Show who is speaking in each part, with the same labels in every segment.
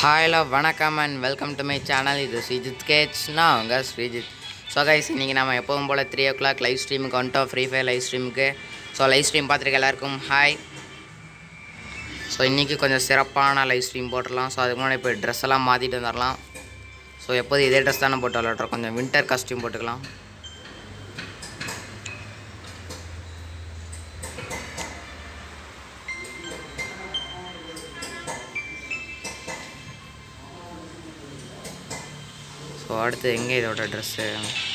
Speaker 1: Hello வணக்கம் and welcome to my channel இது Sreejith Gates நான் அவங்க ஸ்ரீஜித் ஸோ கைஸ் இன்றைக்கி நம்ம எப்பவும் போல் த்ரீ ஓ கிளாக் லைவ் ஸ்ட்ரீமுக்கு வந்துட்டோம் ஃப்ரீ ஃபயர் லைவ் ஸ்ட்ரீமுக்கு ஸோ லைவ் ஸ்ட்ரீம் பார்த்துருக்க எல்லாருக்கும் ஹாய் ஸோ இன்றைக்கி கொஞ்சம் சிறப்பான லைவ் ஸ்ட்ரீம் போட்டுடலாம் ஸோ அதுக்கு முன்னாடி இப்போ ட்ரெஸ் எல்லாம் மாற்றிட்டு வந்துடலாம் ஸோ எப்போதும் இதே ட்ரெஸ் தானே போட்டு விளாட்றோம் கொஞ்சம் வின்டர் காஸ்டியூம் போட்டுக்கலாம் ஸோ அடுத்து எங்கே இதோட dress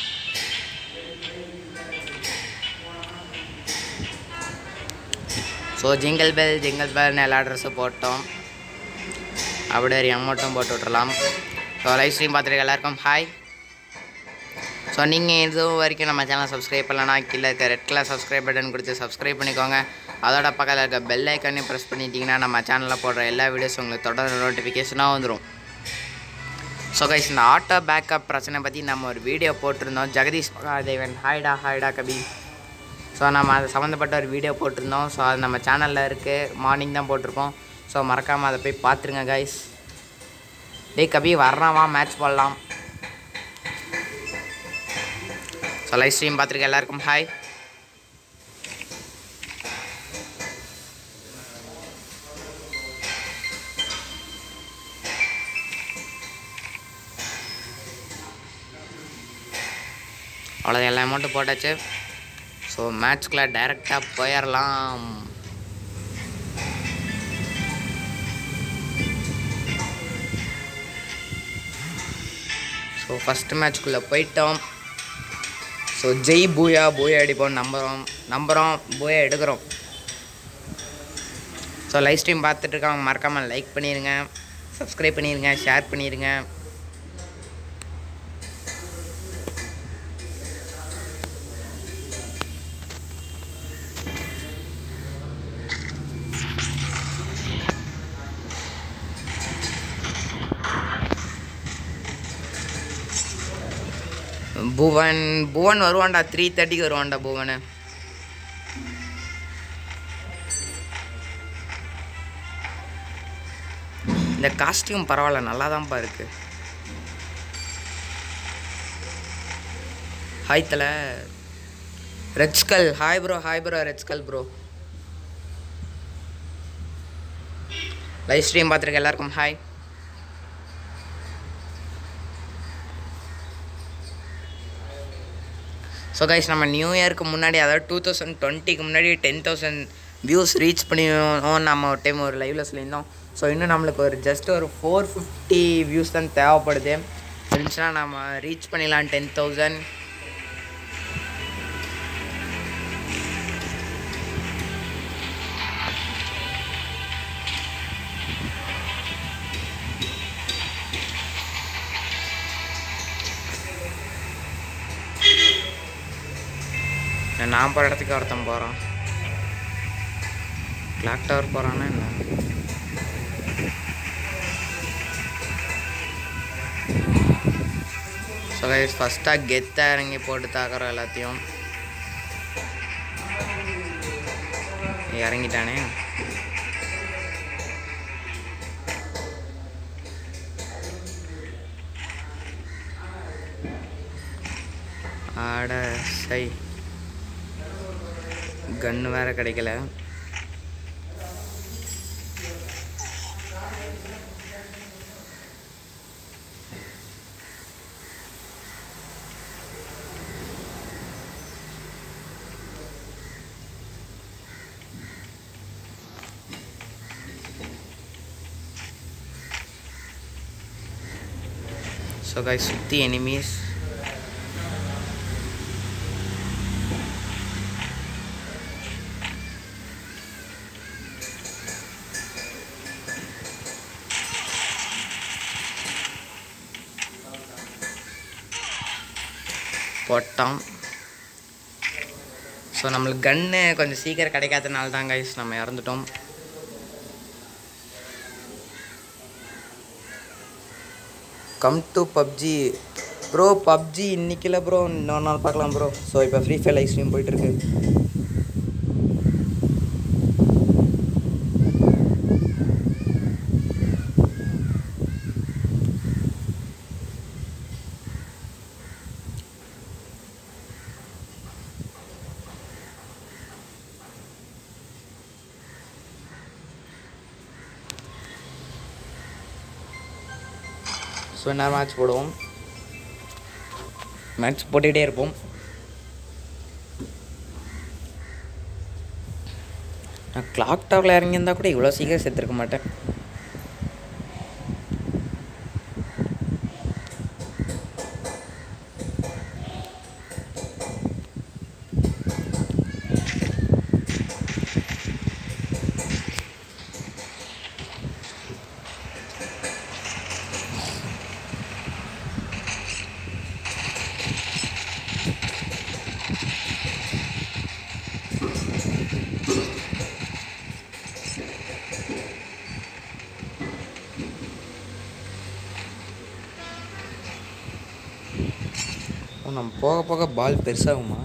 Speaker 1: so jingle bell jingle பெல்னு எல்லா ட்ரெஸ்ஸும் போட்டோம் அப்படியே ஒரு அமௌண்ட்டும் போட்டு விட்றலாம் ஸோ லைவ் ஸ்ட்ரீம் பார்த்துருக்க எல்லாருக்கும் ஹாய் ஸோ நீங்கள் இது வரைக்கும் நம்ம சேனல் சப்ஸ்கிரைப் பண்ணலன்னா கீழே இருக்க ரெட் கலர் சப்ஸ்கிரைப் பட்டன் கொடுத்து சப்ஸ்கிரைப் பண்ணிக்கோங்க அதோட பக்கத்தில் இருக்க பெல் ஐக்கானையும் ப்ரெஸ் பண்ணிட்டீங்கன்னா நம்ம சேனலில் போடுற எல்லா வீடியோஸும் உங்களுக்கு தொடர்ந்து நோட்டிஃபிகேஷனாக வந்துடும் ஸோ கைஸ் இந்த ஆட்டோ பேக்கப் பிரச்சனை பற்றி நம்ம ஒரு வீடியோ போட்டிருந்தோம் ஜெகதீஷ் மகாதேவன் ஹாய்டா ஹாய்டா கபி ஸோ நம்ம அது சம்மந்தப்பட்ட ஒரு வீடியோ போட்டிருந்தோம் ஸோ அது நம்ம சேனலில் இருக்குது மார்னிங் தான் போட்டிருக்கோம் ஸோ மறக்காமல் அதை போய் பார்த்துருங்க கைஸ் டேய் கபி வர்றான் வா மேட்ச் போடலாம் ஸோ லைவ் ஸ்ட்ரீம் பார்த்துருக்க எல்லாருக்கும் ஹாய் அவ்வளோ எல்லா அமௌண்ட்டும் போட்டாச்சு ஸோ மேட்ச்குள்ளே டைரெக்டாக போயிடலாம் ஸோ ஃபஸ்ட்டு மேட்ச்குள்ளே போயிட்டோம் ஸோ ஜெய் பூயா பூயா அடிப்போம் நம்புகிறோம் நம்புகிறோம் பூயா எடுக்கிறோம் ஸோ லைவ் ஸ்ட்ரீம் பார்த்துட்டு இருக்கவங்க மறக்காமல் லைக் பண்ணிடுங்க சப்ஸ்கிரைப் பண்ணிடுங்க ஷேர் பண்ணிடுங்க புவன் புவன் வருவான்டா த்ரீ தேர்ட்டிக்கு வருவான்டா புவன் இந்த காஸ்டியூம் பரவாயில்ல நல்லா தான்ப்பா இருக்கு ஹாய் தல red skull hi bro hi bro red skull bro live stream பார்த்துருக்க எல்லாருக்கும் ஹாய் ஸோ கைஸ் நம்ம நியூ இயருக்கு முன்னாடி அதாவது டூ தௌசண்ட் டுவெண்ட்டிக்கு முன்னாடி டென் தௌசண்ட் வியூஸ் ரீச் பண்ணிடணும் நம்ம ஒரு டைம் ஒரு லைவில் சொல்லியிருந்தோம் ஸோ இன்னும் நம்மளுக்கு ஒரு ஜஸ்ட் ஒரு ஃபோர் ஃபிஃப்டி வியூஸ் தான் தேவைப்படுது இருந்துச்சுன்னா நம்ம ரீச் பண்ணிடலாம் டென் தௌசண்ட் நான் போகிற இடத்துக்கு ஒருத்தன் போகிறான் கிளாக் டவர் போகிறான்னா என்ன ஸோ கைஸ் ஃபஸ்ட்டாக கெத்தாக இறங்கி போட்டு தாக்குறோம் எல்லாத்தையும் இறங்கிட்டானே ஆட சை கன்று வேற கிடைக்கல ஸோ கை சுற்றி எனிமீஸ் போட்டோம் ஸோ நம்மளுக்கு கன்று கொஞ்சம் சீக்கிரம் கிடைக்காதனால தான் கைஸ் நம்ம இறந்துட்டோம் come to PUBG bro PUBG இன்னைக்கில் ப்ரோ இன்னொரு நாள் பார்க்கலாம் ப்ரோ ஸோ இப்போ ஃப்ரீ ஃபயர் லைவ் ஸ்ட்ரீம் போயிட்டுருக்கு ஸோ என்ன மேட்ச் போடுவோம் மேட்ச் போட்டுக்கிட்டே இருப்போம் நான் கிளாக் டவரில் இறங்கியிருந்தா கூட இவ்வளோ சீக்கிரம் செத்துருக்க மாட்டேன் ஓ நம்ம போக போக பால் பெருசாகுமா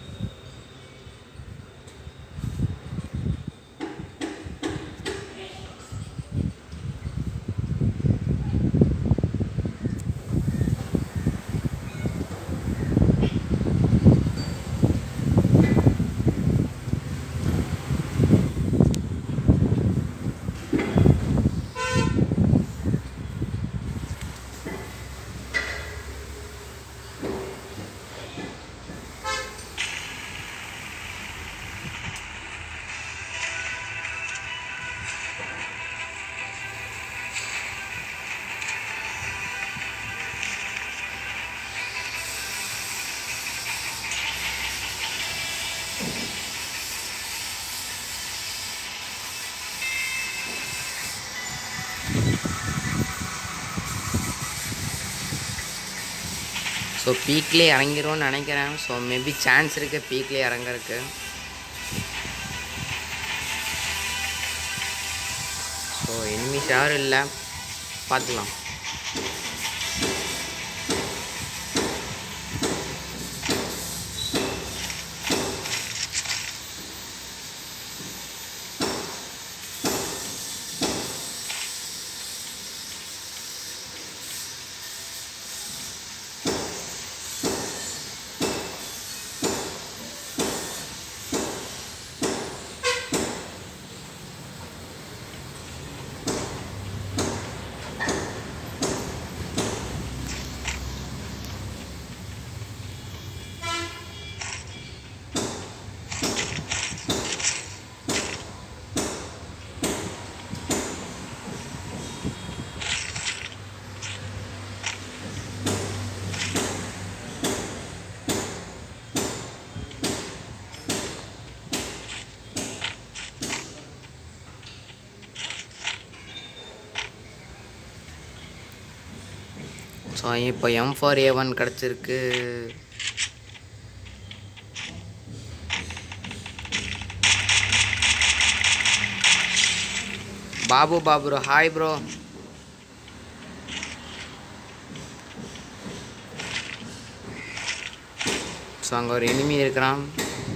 Speaker 1: ஸோ பீக்லேயே இறங்கிரும்னு நினைக்கிறேன் ஸோ மேபி சான்ஸ் இருக்குது பீக்லேயே இறங்குறதுக்கு ஸோ எனிமிஸ் யாரும் இல்லை பார்த்துக்கலாம் ஸோ இப்போ எம் ஃபோர் ஏ ஒன் கிடச்சிருக்கு Babu Babu bro hi bro so அங்கே ஒரு எனிமி இருக்கிறான்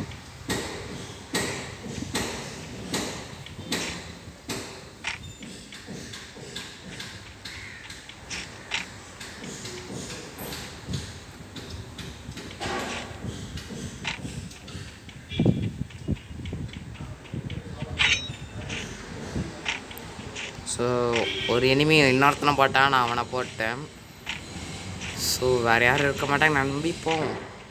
Speaker 1: ஸோ ஒரு எனிமி இன்னொருத்தனை போட்டான் நான் அவனை போட்டேன் ஸோ வேறு யாரும் இருக்க மாட்டாங்க நம்பி போவோம்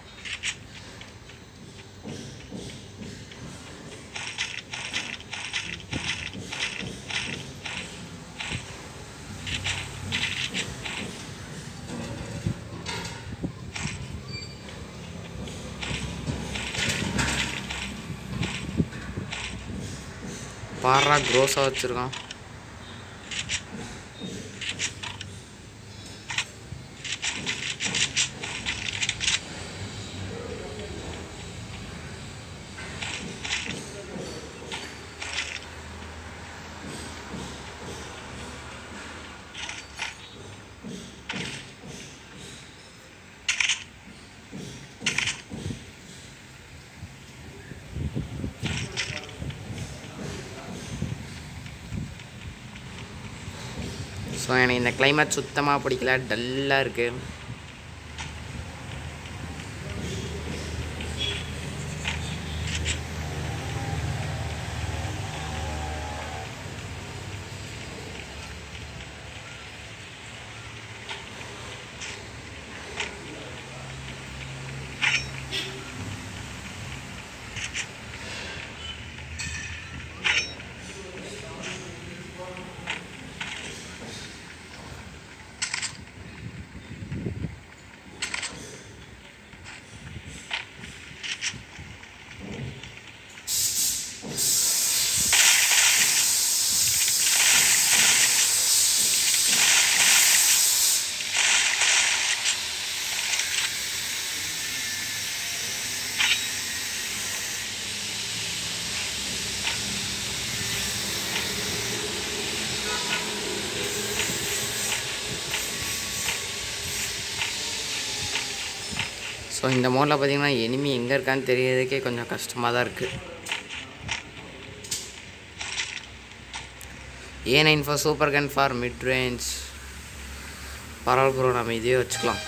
Speaker 1: பாரா க்ரோஸாக வச்சுருக்கான் ஸோ எனக்கு இந்த climate சுத்தமாக பிடிக்கல டல்லாக இருக்குது இந்த மோடில் பார்த்தீங்கன்னா எனிமி எங்கே இருக்கான்னு தெரியறதுக்கே கொஞ்சம் கஷ்டமாக தான் இருக்குது A nine for super gun for mid range பரவாயில்ல ப்ரோ நம்ம இதே வச்சுக்கலாம்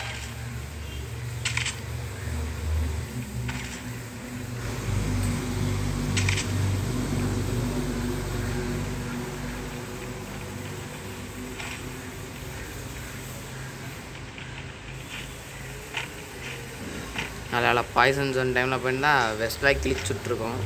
Speaker 1: அதனால் பாய்சன் ஜோன் டைமில் போயிருந்தா வெஸ்ட்லாக கிழிச்சுட்ருக்கோம்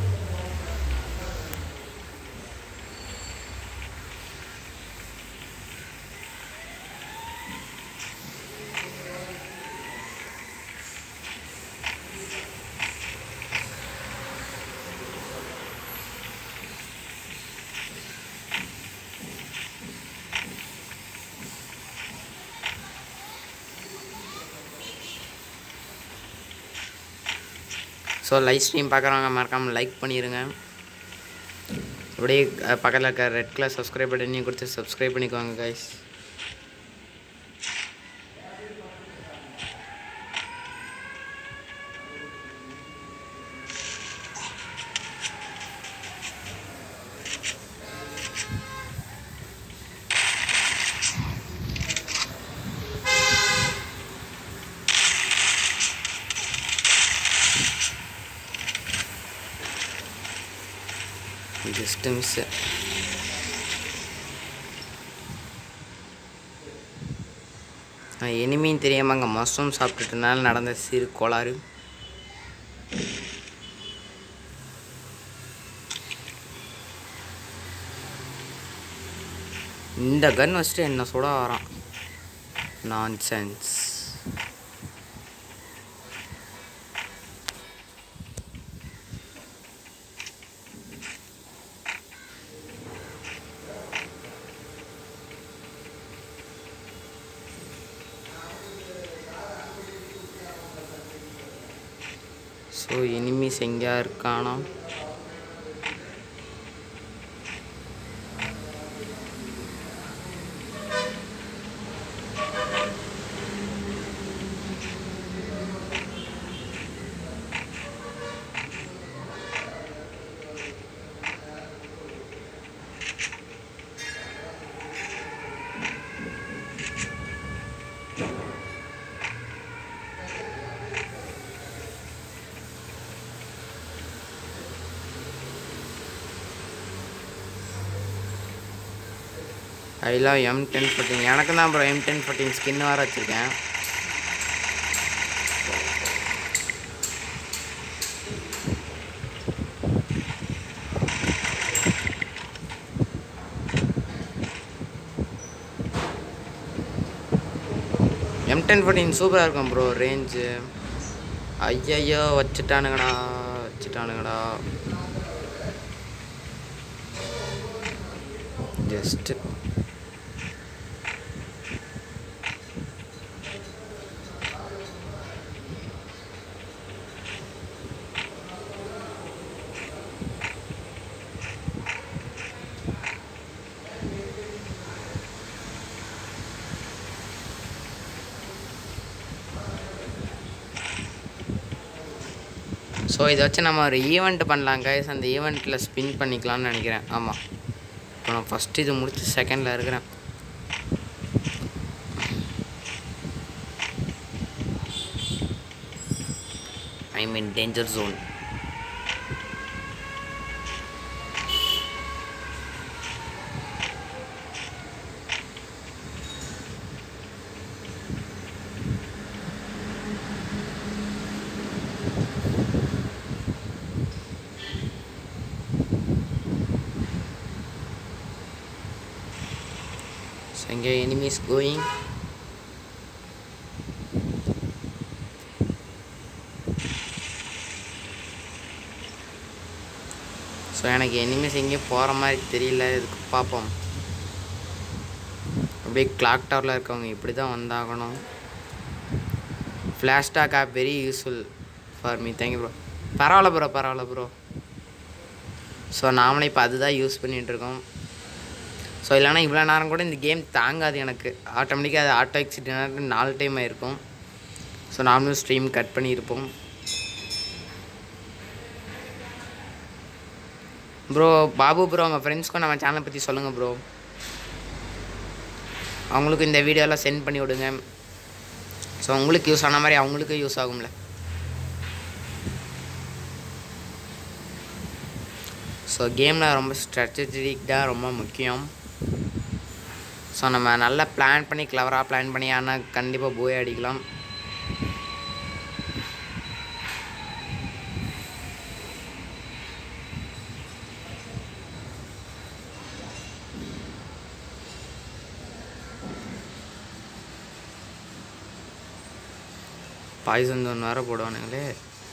Speaker 1: ஸோ லைவ் ஸ்ட்ரீம் பார்க்குறவங்க மறக்காமல் லைக் பண்ணிடுங்க அப்படியே அஹ், பக்கத்தில் இருக்க ரெட் கலர் சப்ஸ்கிரைப் பட்டனையும் கொடுத்து சப்ஸ்கிரைப் பண்ணிக்கோங்க கைஸ் ஜஸ்ட் மிஸ்ஸு எனிமின்னு தெரியாமல் அங்கே மஷ்ரூம் சாப்பிட்டுட்டனால நடந்த சிறு கோளாறு இந்த கன் வச்சுட்டு என்ன சுட வரான் நான்சென்ஸ் ஸோ எனிமிஸ் எங்கேயா இருக்கானா I love M ten fourteen எனக்கு தான் bro M ten fourteen skin வேறு வச்சுருக்கேன் எம் டென் ஃபோர்டீன் சூப்பராக இருக்கும் ப்ரோ ரேஞ்சு ஐயையோ வச்சுட்டானுங்கடா வச்சுட்டானுங்கடா ஜஸ்ட்டு ஸோ இதை வச்சு நம்ம ஒரு ஈவெண்ட் பண்ணலாம் கைஸ் அந்த ஈவெண்ட்டில் ஸ்பின் பண்ணிக்கலாம்னு நினைக்கிறேன் ஆமாம் இப்போ நான் ஃபஸ்ட்டு இது முடிச்சு செகண்டில் இருக்கிறேன் I mean danger zone So இங்கே enemies going ஸோ எனக்கு எனிமீஸ் எங்கேயும் போகிற மாதிரி தெரியல இதுக்கு பார்ப்போம் அப்படியே கிளாக் டவரில் இருக்கவங்க இப்படி தான் வந்தாகணும் flash tag app very useful for me thank you bro பரவாயில்ல ப்ரோ பரவாயில்ல ப்ரோ ஸோ நாமளே இப்போ அதுதான் யூஸ் பண்ணிகிட்ருக்கோம் ஸோ இல்லைனா இவ்வளோ நேரம் கூட இந்த கேம் தாங்காது எனக்கு ஆட்டோமேட்டிக்காக அது ஆட்டோ எக்ஸிட் நாலு டைம் ஆயிருக்கும் ஸோ நாமளும் ஸ்ட்ரீம் கட் பண்ணியிருப்போம் ப்ரோ பாபு ப்ரோ உங்கள் ஃப்ரெண்ட்ஸ்க்கும் நம்ம சேனலை பற்றி சொல்லுங்கள் ப்ரோ அவங்களுக்கும் இந்த வீடியோலாம் சென்ட் பண்ணி விடுங்க ஸோ உங்களுக்கு யூஸ் ஆன மாதிரி அவங்களுக்கும் யூஸ் ஆகும்ல ஸோ கேமில் ரொம்ப ஸ்ட்ராட்டஜிக் தான் ரொம்ப முக்கியம் ஸோ நம்ம நல்லா பிளான் பண்ணி கிளவராக பிளான் பண்ணி ஆனால் கண்டிப்பாக போய் அடிக்கலாம் பாய்சன் ஒன்று வேறு போடுவானுங்களே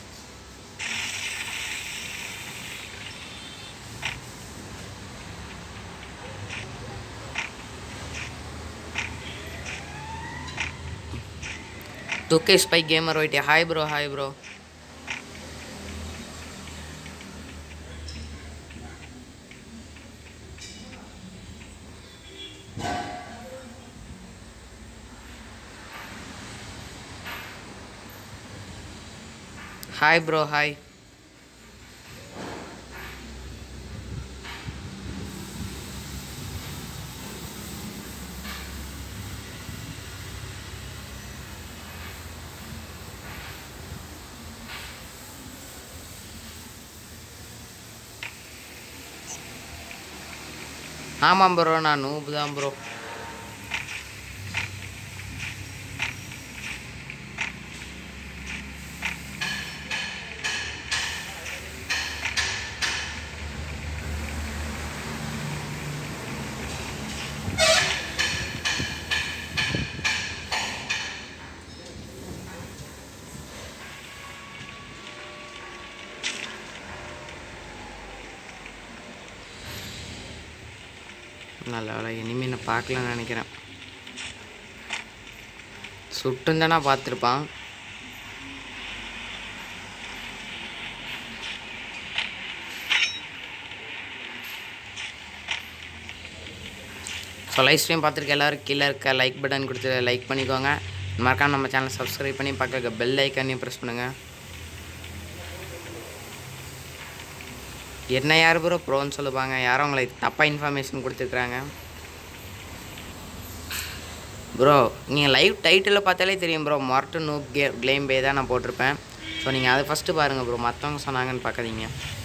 Speaker 1: Tuke Spy Gamer right here. Hi bro, hi bro. Hi bro, hi. ஆமாம் ப்ரோ நான் நூபு தான் ப்ரோ நல்ல வேலை இனிமேல் நான் பார்க்கலன்னு நினைக்கிறேன் சுட்டும் தானே பார்த்துருப்பான் ஸோ லைவ் ஸ்ட்ரீம் பார்த்துருக்க எல்லோரும் கீழே இருக்க லைக் பட்டன் கொடுத்து லைக் பண்ணிக்கோங்க மறக்காம நம்ம சேனலை சப்ஸ்கிரைப் பண்ணி பக்கத்துக்கு பெல் ஐக்கானையும் ப்ரெஸ் பண்ணுங்கள் என்ன யார் ப்ரோ ப்ரோன்னு சொல்லுவாங்க யாரும் உங்களை தப்பாக இன்ஃபர்மேஷன் கொடுத்துருக்குறாங்க ப்ரோ நீங்கள் லைவ் டைட்டில் பார்த்தாலே தெரியும் ப்ரோ மொரட்டு நூப் கே க்ளேம் பே தான் நான் போட்டிருப்பேன் ஸோ நீங்கள் அதை ஃபஸ்ட்டு பாருங்கள் ப்ரோ மற்றவங்க சொன்னாங்கன்னு பார்க்காதீங்க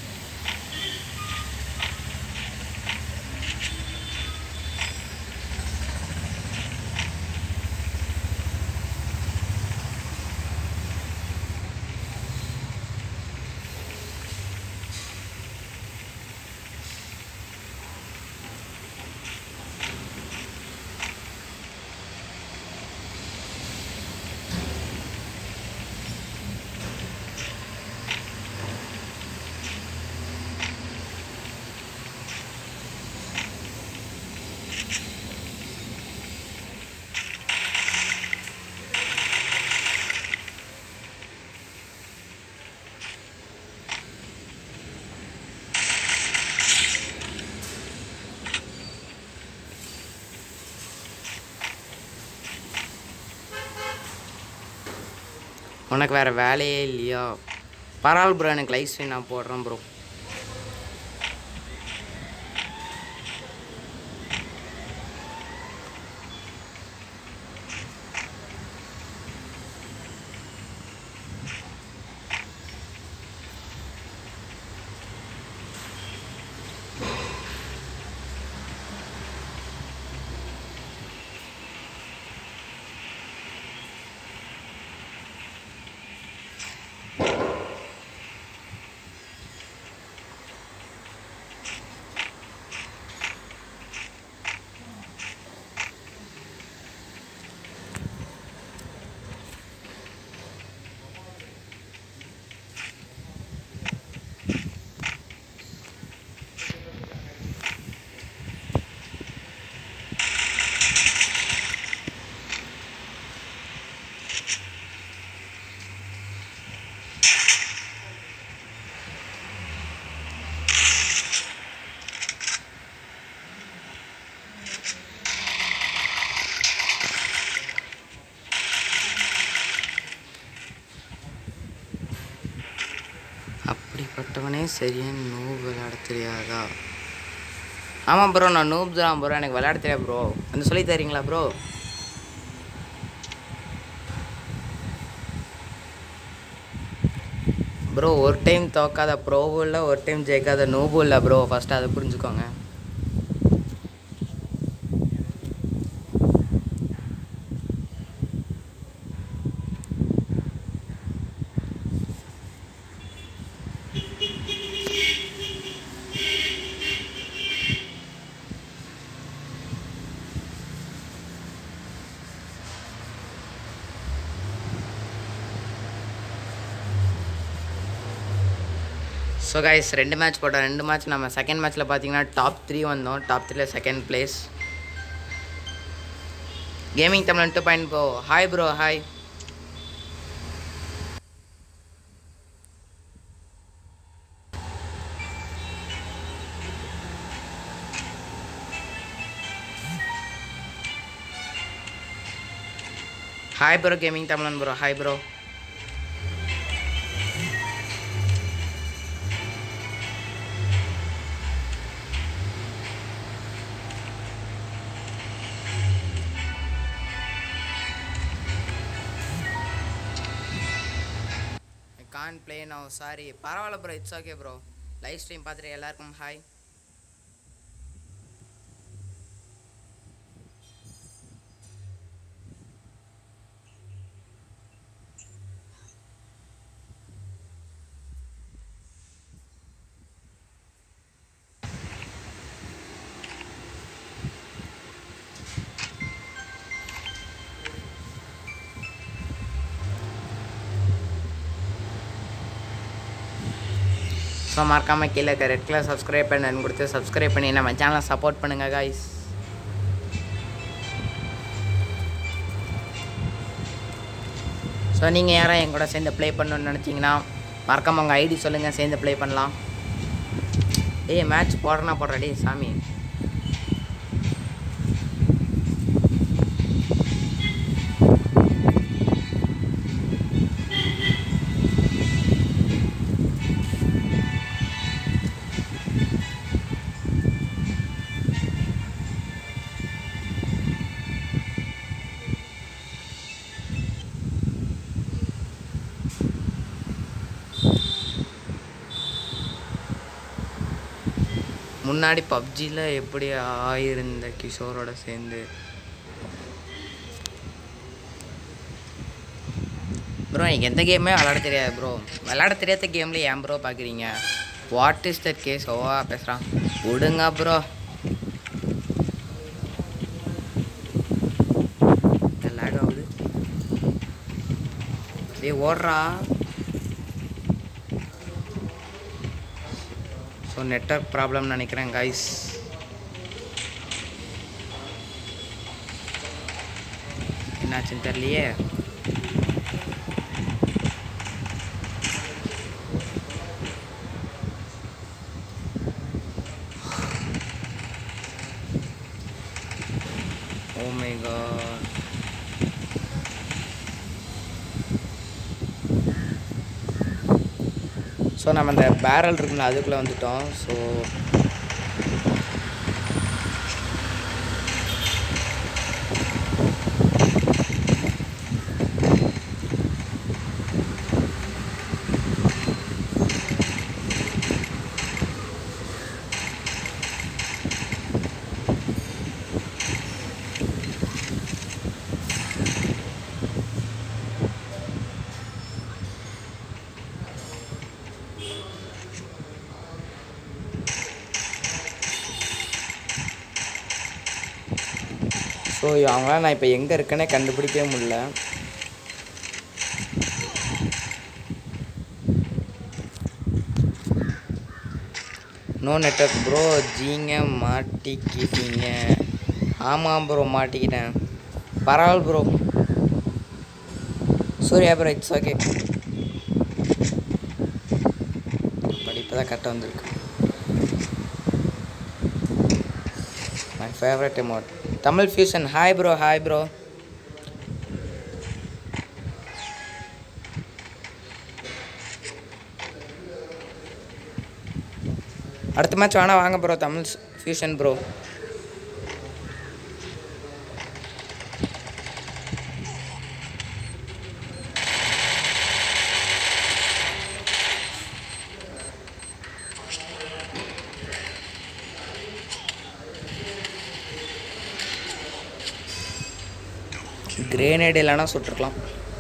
Speaker 1: உனக்கு வேறு வேலையே இல்லையா பரவாயில்ல ப்ரோ எனக்கு லைஃப் ஸ்ட்ரீம் நான் போடுறேன் ப்ரோ ஏன் சரியா நூப் விளையாட தெரியாதா ஆமாம் ப்ரோ நான் நூப் தான் ப்ரோ எனக்கு விளையாட தெரியாது ப்ரோ வந்து சொல்லி தரீங்களா ப்ரோ ப்ரோ ஒரு டைம் தோக்காத ப்ரோவும் இல்லை ஒரு டைம் ஜெயிக்காத நூபும் இல்லை ப்ரோ ஃபஸ்ட்டு அதை புரிஞ்சுக்கோங்க ஸோ கைஸ் ரெண்டு மேட்ச் போட்டோம் ரெண்டு மேட்ச் நம்ம செகண்ட் மேட்ச்சில் பார்த்தீங்கன்னா டாப் த்ரீ வந்தோம் டாப் த்ரீல second place gaming Tamil two point போ hi bro hi hi bro gaming Tamilan bro hi bro can play no sorry பரவாயில்ல bro it's okay bro live stream பார்த்துட்டு எல்லாருக்கும் ஹாய் ஸோ மறக்காமல் கீழே இருக்க ரெட் கலர் சப்ஸ்கிரைப் பண்ணு கொடுத்து சப்ஸ்கிரைப் பண்ணி நம்ம சேனலை சப்போர்ட் பண்ணுங்கள் காய்ஸ் ஸோ நீங்கள் யாரும் என் கூட சேர்ந்து ப்ளே பண்ணணும்னு நினச்சிங்கன்னா மறக்காமல் உங்கள் ஐடி சொல்லுங்கள் சேர்ந்து ப்ளே பண்ணலாம் ஏய் மேட்ச் போடுறனா போடுற டேய் சாமி முன்னாடி பப்ஜியில் எப்படி ஆயிருந்த கிஷோரோட சேர்ந்து ப்ரோ எனக்கு எந்த கேமே விளாட தெரியாது ப்ரோ விளாட தெரியாத கேமில் ஏன் ப்ரோ பார்க்குறீங்க வாட் இஸ் தட் கேஸ் ஓவா பேசுகிறான் விடுங்க ப்ரோ லேக் ஆகுது டேய் ஓடுறா ஸோ நெட்ஒர்க் ப்ராப்ளம்னு நினைக்கிறேன் கைஸ் என்னாச்சுன்னு தெரியலையே Oh my god. ஸோ நம்ம அந்த பேரல் இருக்குல்ல அதுக்குள்ளே வந்துட்டோம் ஸோ ஸோ அவங்களாம் நான் இப்போ எங்கே இருக்கேனே கண்டுபிடிக்கவே முடியல நோ நெட்ஒர்க் ப்ரோ ஜீங்க மாட்டிக்கிட்டீங்க ஆமாம் ப்ரோ மாட்டிக்கிட்டேன் பரவாயில்ல bro Surya bro it's okay but இப்போ தான் கரெக்டாக வந்திருக்கு my favourite emote Tamil fusion hi bro hi bro அடுத்த மேட்ச் வேணா வாங்க bro Tamil fusion bro grenade இல்லைன்னா சுட்டுருக்கலாம்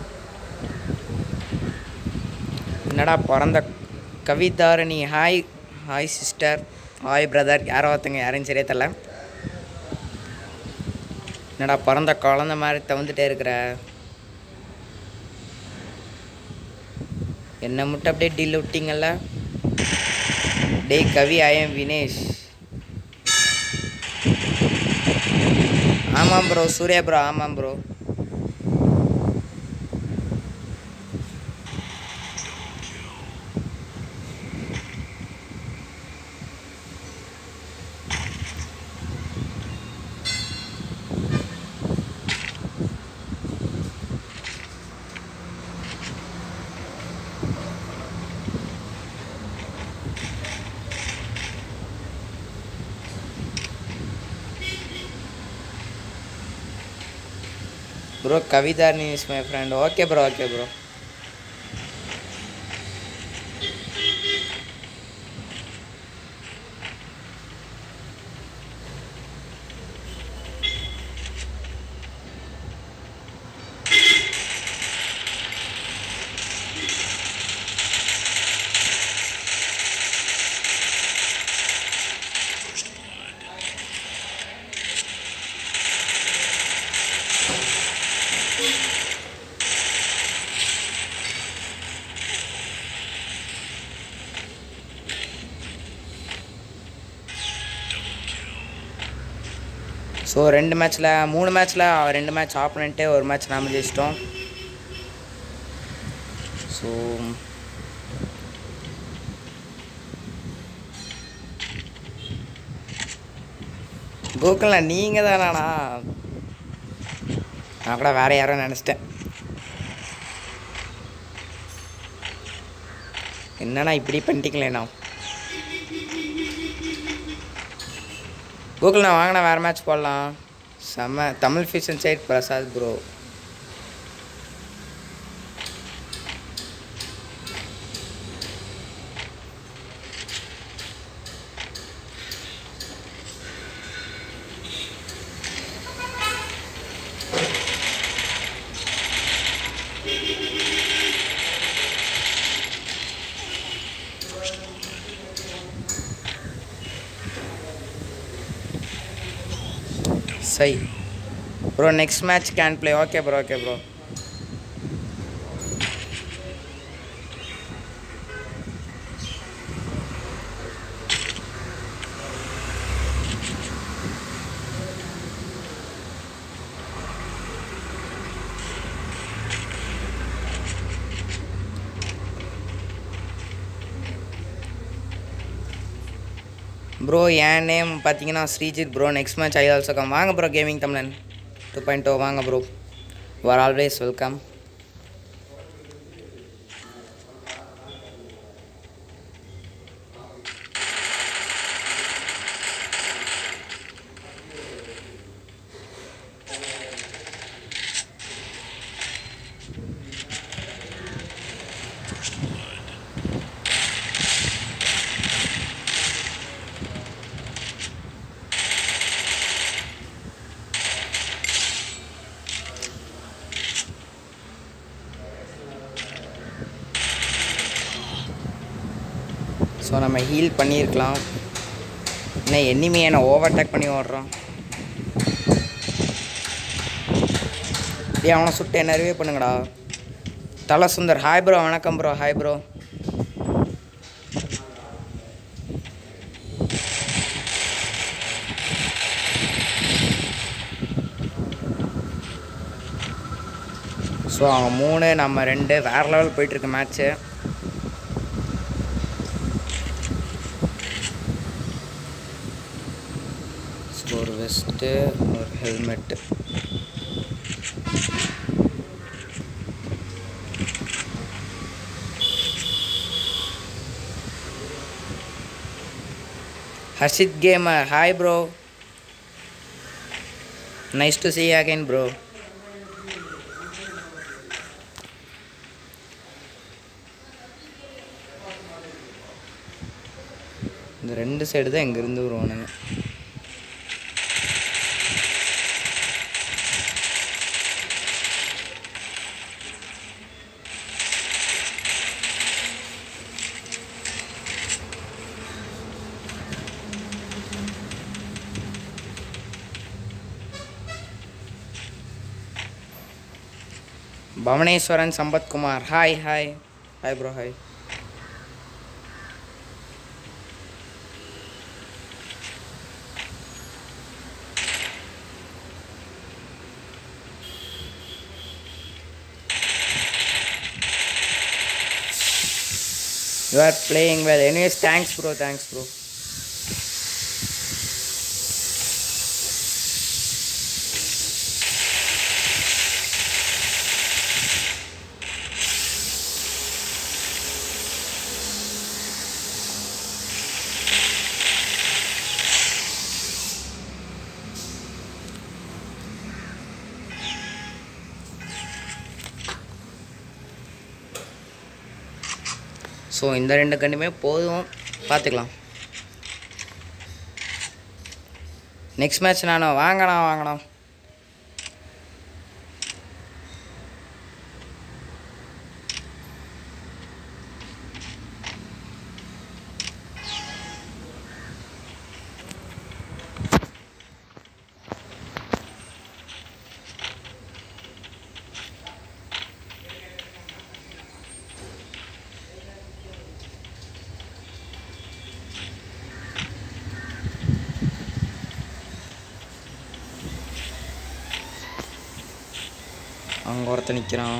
Speaker 1: என்னடா பிறந்த Kavitharani hi hi sister hi brother யாரோ ஒருத்தங்க யாரையும் சரியா தெரில என்னடா பிறந்த குழந்த மாதிரி தவந்துட்டே இருக்கிற என்ன மட்டும் அப்படியே டீல் விட்டீங்கல்ல டேய் கவி ஐ எம் வினேஷ் ஆமாம் ப்ரோ சூர்யா ப்ரோ ஆமாம் bro bro Kavitharani is my friend okay bro okay bro so ரெண்டு மேட்ச்சில் மூணு மேட்ச்சில் ரெண்டு மேட்ச் ஆப்பனண்ட்டு ஒரு மேட்ச் நாம ஜெயிச்சிட்டோம் ஸோ கோகுல்ண்ணா நீங்கள் தானாண்ணா நான் கூட வேறு யாரோ நினச்சிட்டேன் என்னண்ணா இப்படி பண்ணிட்டீங்களேண்ணா கூகுள்ண்ணா வாங்கண்ணா வேறு மேட்ச் போடலாம் செம்ம Tamil fusion Sai Prasad bro Sai bro next match can play okay bro okay bro bro என் நேம் பார்த்தீங்கன்னா Sreejith bro next match I also come வாங்க bro gaming Tamilan two point o வாங்க bro are always welcome so நம்ம ஹீல் பண்ணியிருக்கலாம் என்ன எனிமே என்ன ஓவர்டேக் பண்ணி ஓடுறான் டேய் அவனை சுட்டு என்ன ரிவே பண்ணுங்கடா தலை சுந்தர் ஹாய் ப்ரோ வணக்கம் ப்ரோ ஹாய் ப்ரோ ஸோ அவங்க மூணு நம்ம ரெண்டு வேறு லெவல் போயிட்டுருக்கு மேட்ச்சு ஸோ ஒரு வெஸ்ட்டு ஒரு helmet Harshit gamer hi bro nice to see you again bro இந்த ரெண்டு சைடு தான் இங்கேருந்து வருவானுங்க Bhuvaneswaran Sampathkumar hi hi hi bro hi You are playing well. Anyways, thanks, bro. Thanks, bro. So இந்த ரெண்டு கண்டுமே போதும் பார்த்துக்கலாம் நெக்ஸ்ட் மேட்ச் நான் வாங்கண்ணா வாங்கண்ணா அங்கே ஒருத்தன் நிற்கிறான்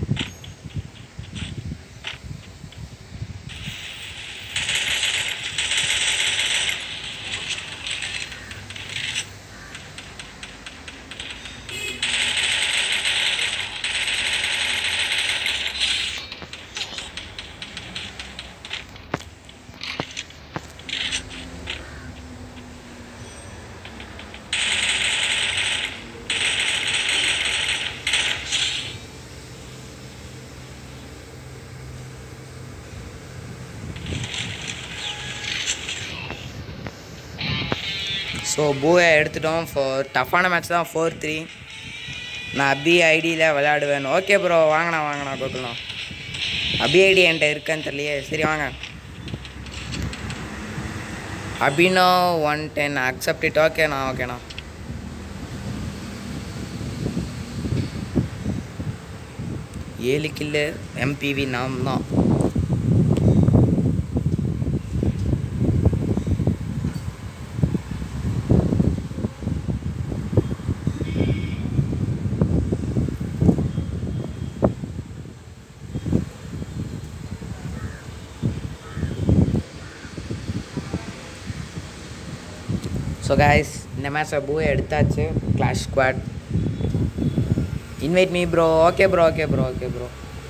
Speaker 1: ஸோ பூவை எடுத்துட்டோம் ஃபோர் டஃப்பான மேட்ச் தான் ஃபோர் த்ரீ நான் அபி ஐடியில் விளையாடுவேன் ஓகே ப்ரோ வாங்கண்ணா வாங்கண்ணா கொடுக்கலாம் அபி ஐடி என்கிட்ட இருக்கான்னு தெரியலையே சரி வாங்க Abhinav one ten accept it ஓகேண்ணா ஓகேண்ணா ஏழு கில்லு எம்பிவி நாம் தான் ஸோ guys இந்த மேட்ச்சை பூவை எடுத்தாச்சு clash squad invite me bro okay bro okay bro okay bro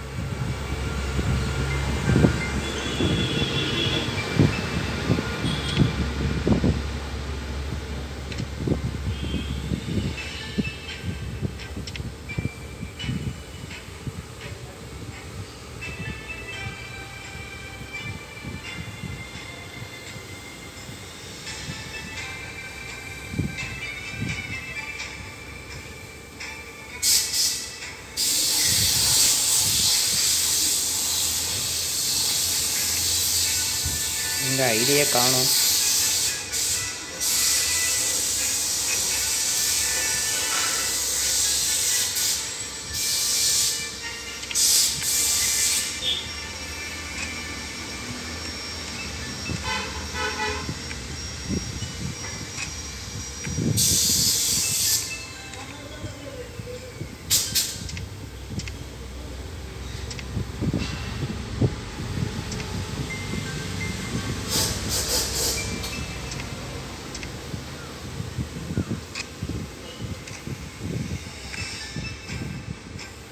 Speaker 1: இந்த ஐடியே காணும்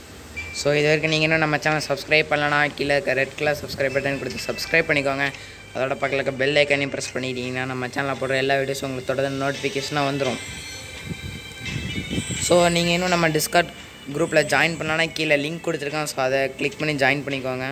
Speaker 1: ஸோ இது வரைக்கும் நீங்கள் இன்னும் நம்ம சேனல் சப்ஸ்கிரைப் பண்ணலனா கீழே இருக்க ரெட் கலர் சப்ஸ்கிரைப் பட்டன் கொடுத்து சப்ஸ்கிரைப் பண்ணிக்கோங்க அதோட பக்கத்தில் இருக்க பெல் ஐக்கானையும் ப்ரெஸ் பண்ணிட்டீங்கன்னா நம்ம சேனலில் போடுற எல்லா வீடியோஸும் உங்களுக்கு தொடர்ந்து நோட்டிஃபிகேஷனாக வந்துடும் ஸோ நீங்கள் இன்னும் நம்ம டிஸ்கார்ட் குரூப்பில் ஜாயின் பண்ணலான்னா கீழே லிங்க் கொடுத்துருக்கேன் ஸோ அதை கிளிக் பண்ணி ஜாயின் பண்ணிக்கோங்க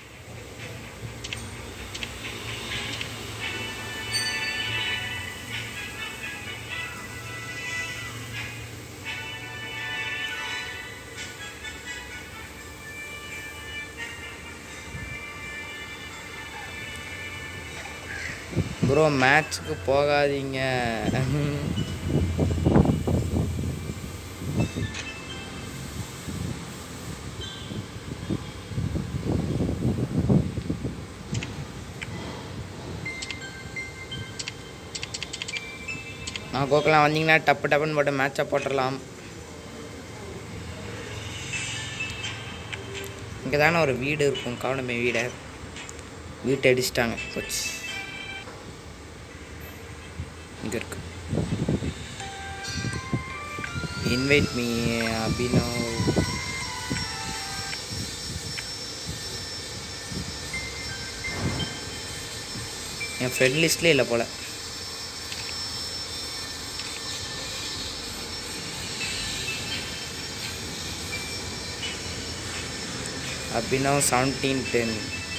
Speaker 1: ப்ரோ மேட்ச்சுக்கு போகாதீங்க நான் கோக்கெல்லாம் வந்தீங்கன்னா டப்பு டப்புன்னு போட்டு மேட்சை போட்டுடலாம் இங்கே தானே ஒரு வீடு இருக்கும் கவனமே வீடை வீட்டை அடிச்சிட்டாங்க போச்சு இங்கே இருக்கு இன்வைட் மீ அபினவ் என் ஃப்ரெண்ட் லிஸ்ட்லேயே இல்லை போல் அபினவ் செவன்டீன் டென்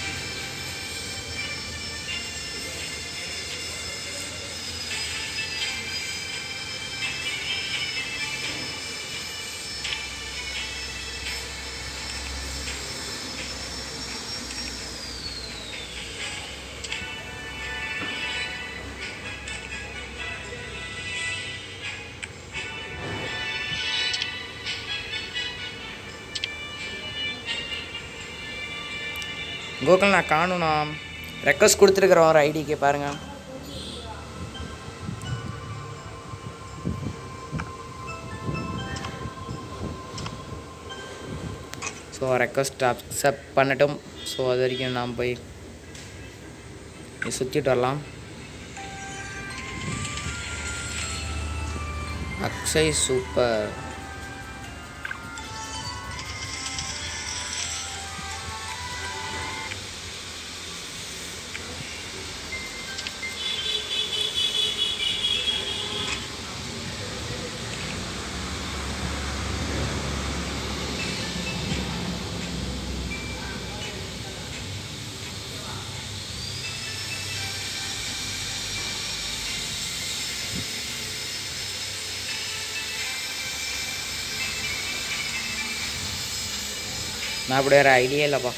Speaker 1: கோகுல் நான் காணும்ண்ணா ரெக்வஸ்ட் கொடுத்துருக்குறோம் ஒரு ஐடிக்கு பாருங்கள் ஸோ ரெக்வஸ்ட் அக்செப்ட் பண்ணட்டும் ஸோ அது வரைக்கும் நாம் போய் சுற்றிட்டு வரலாம் அக்ஷய் சூப்பர் நான் அப்படி வேறு ஐடியா இல்லைப்பா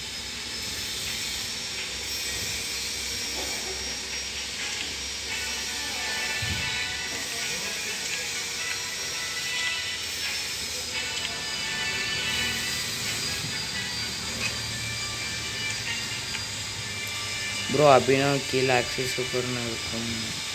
Speaker 1: ப்ரோ அப்படின்னா கீழே ஆக்சிஸ் சூப்பர்னு இருக்கும்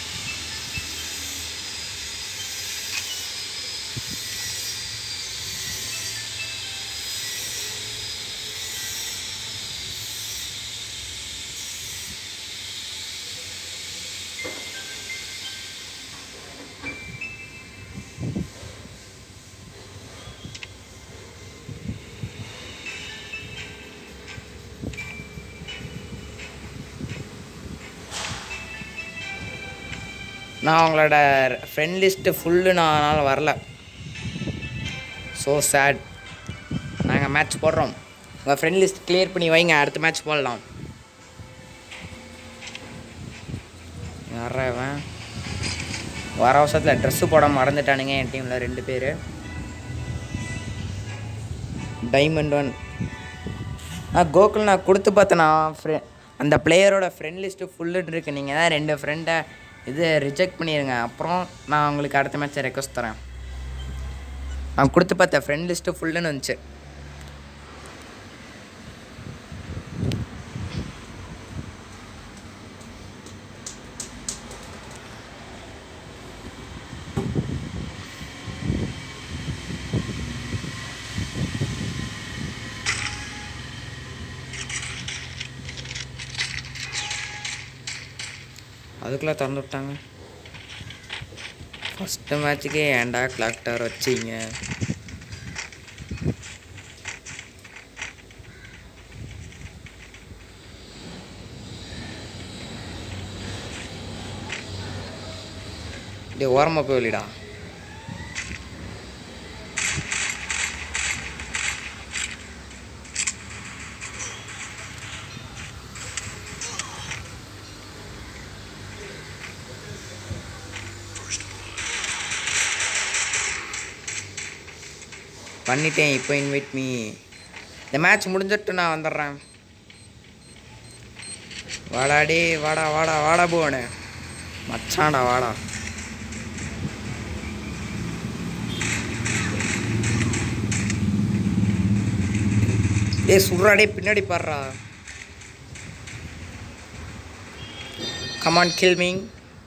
Speaker 1: நான் உங்களோட ஃப்ரெண்ட் லிஸ்ட்டு ஃபுல்லு நான் அதனால் வரல ஸோ சேட் நாங்கள் மேட்ச் போடுறோம் உங்கள் ஃப்ரெண்ட் லிஸ்ட் கிளியர் பண்ணி வைங்க அடுத்த மேட்ச் போடலாம் யாரவன் வர வருஷத்தில் ட்ரெஸ்ஸு போட மறந்துட்டானுங்க என் டீமில் ரெண்டு பேர் டைமண்ட் ஒன் ஆ கோகுல் நான் கொடுத்து பார்த்தேண்ணா ஃப்ரெ அந்த பிளேயரோட ஃப்ரெண்ட் லிஸ்ட்டு ஃபுல்லுன்னு இருக்கு நீங்கள் தான் ரெண்டு ஃப்ரெண்டை இது ரிஜெக்ட் பண்ணிடுங்க அப்புறம் நான் உங்களுக்கு அடுத்த மேட்ச்சை ரெக்வஸ்ட் தரேன் நான் கொடுத்து பார்த்தேன் ஃப்ரெண்ட் லிஸ்ட்டு ஃபுல்லுன்னு வந்துச்சு அதுக்குள்ளே திறந்து விட்டாங்க ஃபஸ்ட்டு மேட்ச்சுக்கே ஏன்டா கிளாக் டவர் வச்சிங்க டே ஓரமாக போய் வெளிடா பண்ணிட்டேன் இப்போ இன்வைட் மீ இந்த மேட்ச் முடிஞ்சிட்டு நான் வந்துடுறேன் வாடாடி வாடா வாடா வாடா போனே மச்சான்டா வாடா ஏய் சுடுறாடே பின்னாடி பாடுறா கமான் கில் மீங்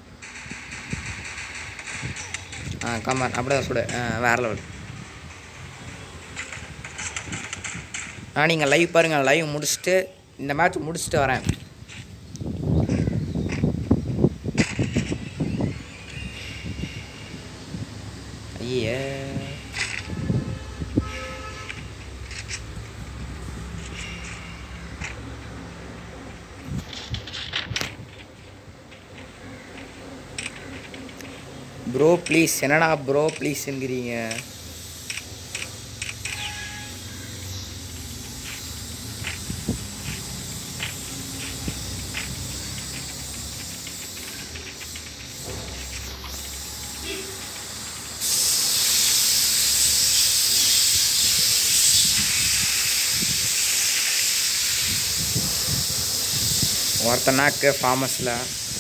Speaker 1: ஆ கமான் அப்படியே சுடு ஆ வேற லெவல் ஆ நீங்கள் லைவ் பாருங்கள் லைவ் முடிச்சுட்டு இந்த மேட்ச் முடிச்சுட்டு வரேன் ஐயே ப்ரோ ப்ளீஸ் என்னடா ப்ரோ ப்ளீஸ்ங்கிறீங்க ஒருத்தனாக்கு ஃபார்மஸில்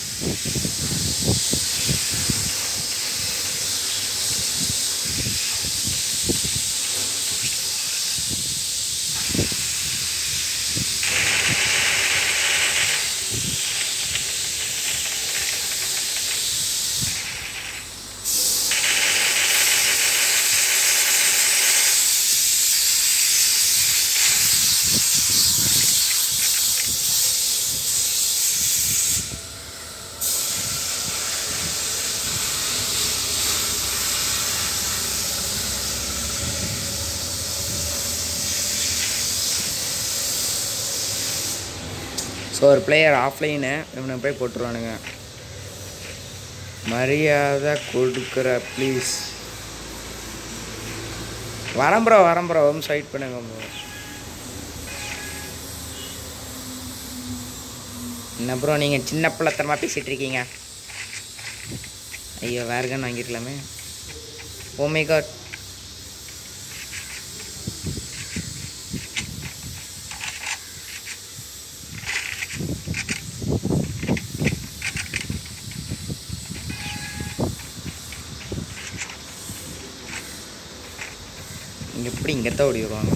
Speaker 1: ஸோ ஒரு பிளேயர் ஆஃப்லைனு இவனை போய் போட்டுருவானுங்க மரியாதை கொடுக்குற ப்ளீஸ் வரேன் ப்ரோ வரேன் ப்ரோ வந்து சைட் பண்ணுங்க ப்ரோ என்ன ப்ரோ நீங்கள் சின்ன பிள்ளைத்தனமாக பேசிகிட்டு இருக்கீங்க ஐயோ வேறு கன் வாங்கிருக்கலாமே ஓ மை காட் இங்கே எப்படி இங்கே தான் ஓடி வருவாங்க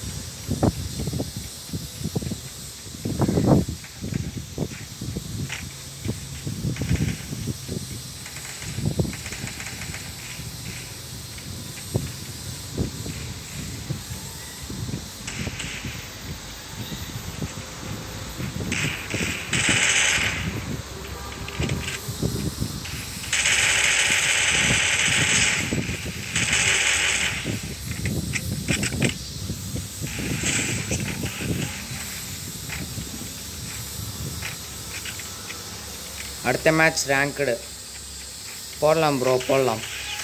Speaker 1: அடுத்த மேட்ச் ரேங்க்டு போடலாம் ப்ரோ போடலாம்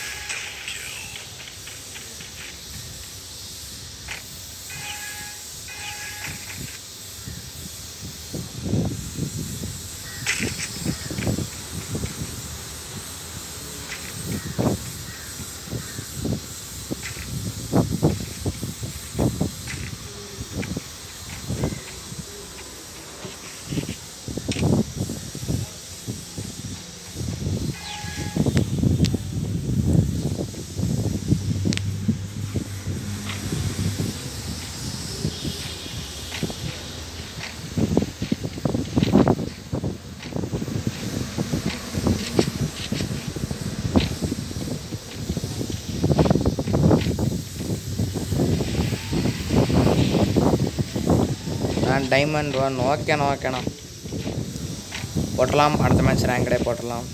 Speaker 1: நான் டைமண்ட் ஒன் ஓகேண்ணா ஓகேண்ணா போட்டலாம் அடுத்த மேட்ச் ரேங்கடே போட்டலாம்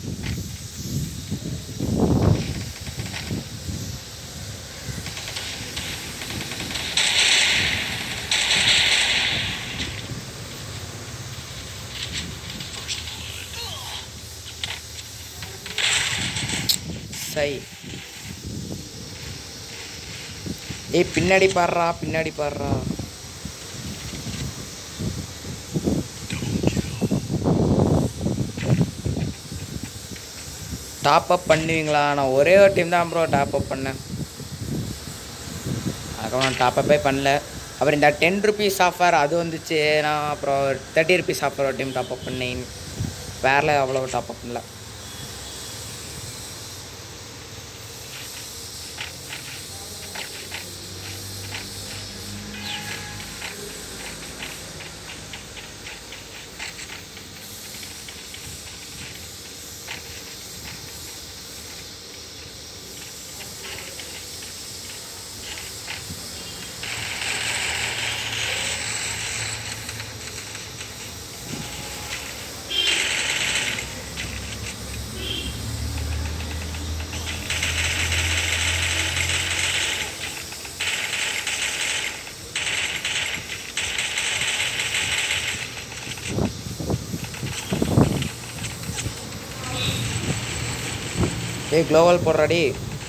Speaker 1: சை ஏய் பின்னாடி பாடுறா பின்னாடி பாடுறா டாப் அப் பண்ணுவீங்களா நான் ஒரே ஒரு டீம் தான் ப்ரோ டாப் அப் பண்ணேன் அதுக்கப்புறம் நான் டாப் அப்பே பண்ணல அப்புறம் இந்த டென் ருபீஸ் ஆஃபர் அது வந்துச்சு நான் அப்புறம் தேர்ட்டி ருபீஸ் ஆஃபர் ஒரு டைம் டாப் அப் பண்ணேன் வேறல அவ்வளோ டாப் அப் பண்ணல ஏய் க்ளோவல் போடுறாடி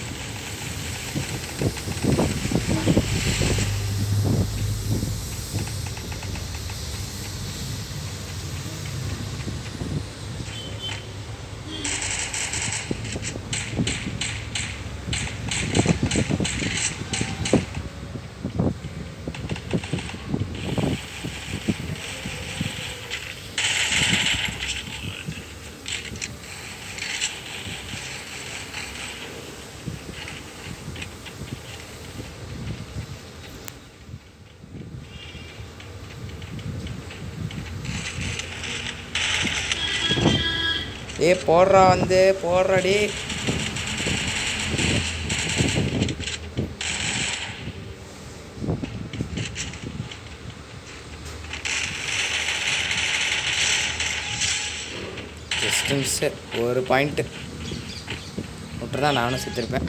Speaker 1: ஏ போடுறா வந்து போடுறாடி ஜஸ்ட் மிஸ்ஸு ஒரு பாயிண்ட்டு விட்டுருந்தா நானும் செத்துருப்பேன்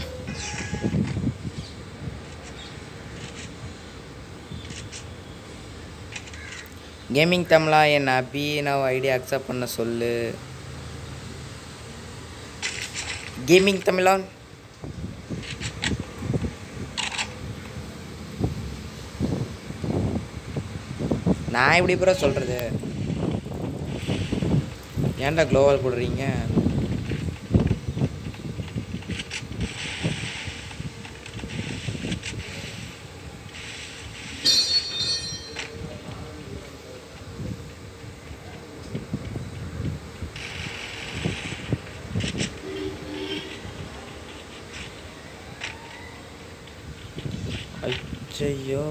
Speaker 1: கேமிங் தமிழா என் அபினவ் ஐடி அக்செப்ட் பண்ண சொல்லு கேமிங் தமிழான் நான் எப்படி ப்ரோ சொல்கிறது ஏன்டா க்ளோவால் போடுறீங்க ஐயோ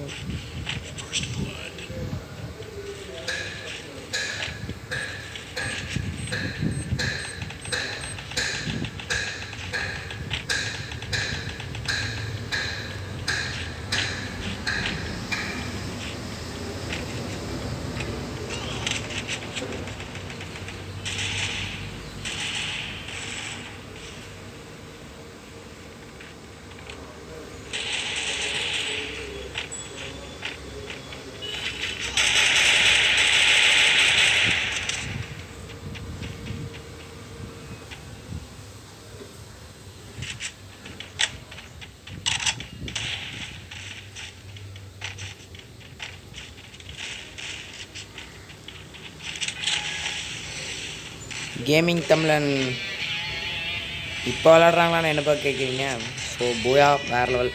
Speaker 1: கேமிங் தமிழன் இப்போ விளாட்றாங்களான்னு என்னப்பா கேட்குறீங்க ஸோ போயா வேறு level